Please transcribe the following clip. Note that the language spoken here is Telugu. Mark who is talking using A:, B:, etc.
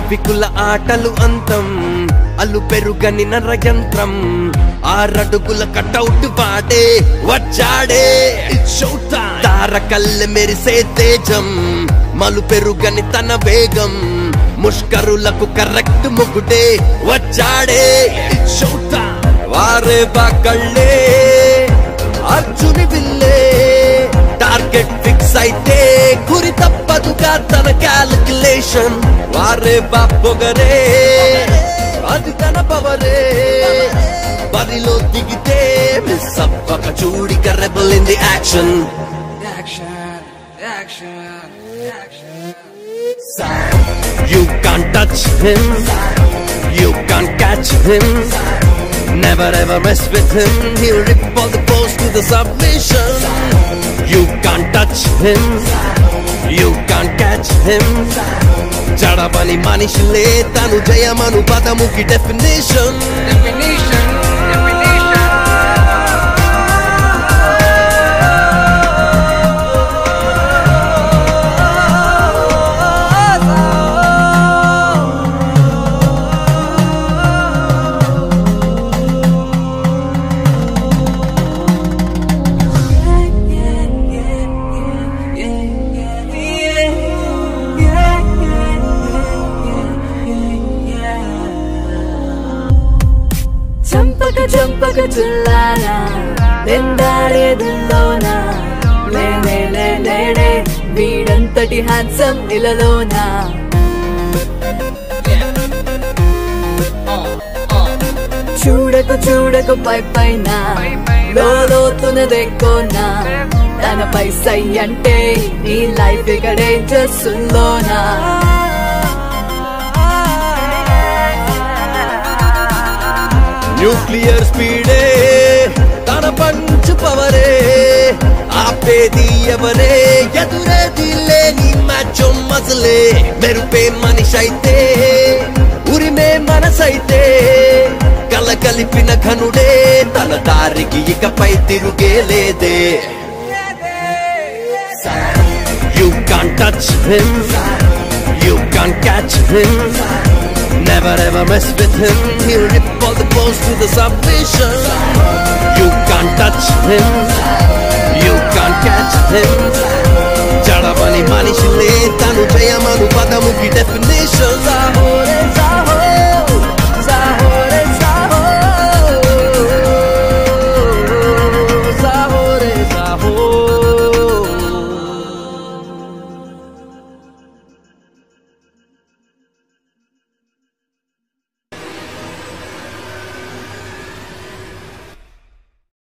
A: నావికుల ఆటలు అంతం అల్లు పెరుగని నరయంత్రం ఆరడుగుల కటౌట్ వాడే వచ్చాడే తారకల్లె మెరిసే తేజం మలు పెరుగని తన వేగం ముష్కరులకు కరెక్ట్ ముగ్గుడే వచ్చాడే వారే బాకళ్ళే అర్జుని విల్లే టార్గెట్ ఫిక్స్ అయితే గురి తప్పదుగా తన క్యాలిక్యులేషన్ వారే బాపొగరే అది తన పవరే బరిలో దిగితే మిస్ అవ్వక చూడిక rebel in the action You can't touch him. You can't catch him. Never ever mess with him. He'll rip all the posts to the submission. You can't touch him. You can't catch him. జడబని మనిషిలే తను జయమను పదముకి డెఫినేషన్
B: చంపక చంపక చుల్లానా నిందాడేదుల్లోనా లేనే లే లేడే వీడంతటి హ్యాండ్సమ్ ఇలలోనా చూడకు చూడకు పై పైన లోతునదెక్కోనా తనపై సై అంటే నీ లైఫ్ ఇక్కడే జస్సుల్లోనా
A: న్యూక్లియర్ స్పీడే తన పంచు పవరే ఆపేది ఎవరే ఎదురేది లేని మ్యాచో మసలే మెరుపే మనిషి అయితే ఉరిమే మనసైతే కల కలిపిన ఘనుడే తన దారికి ఇకపై తిరుగే లేదే You can't touch him. You can't catch him. Never ever mess with him. He'll rip all the balls to the submission. You can't touch him.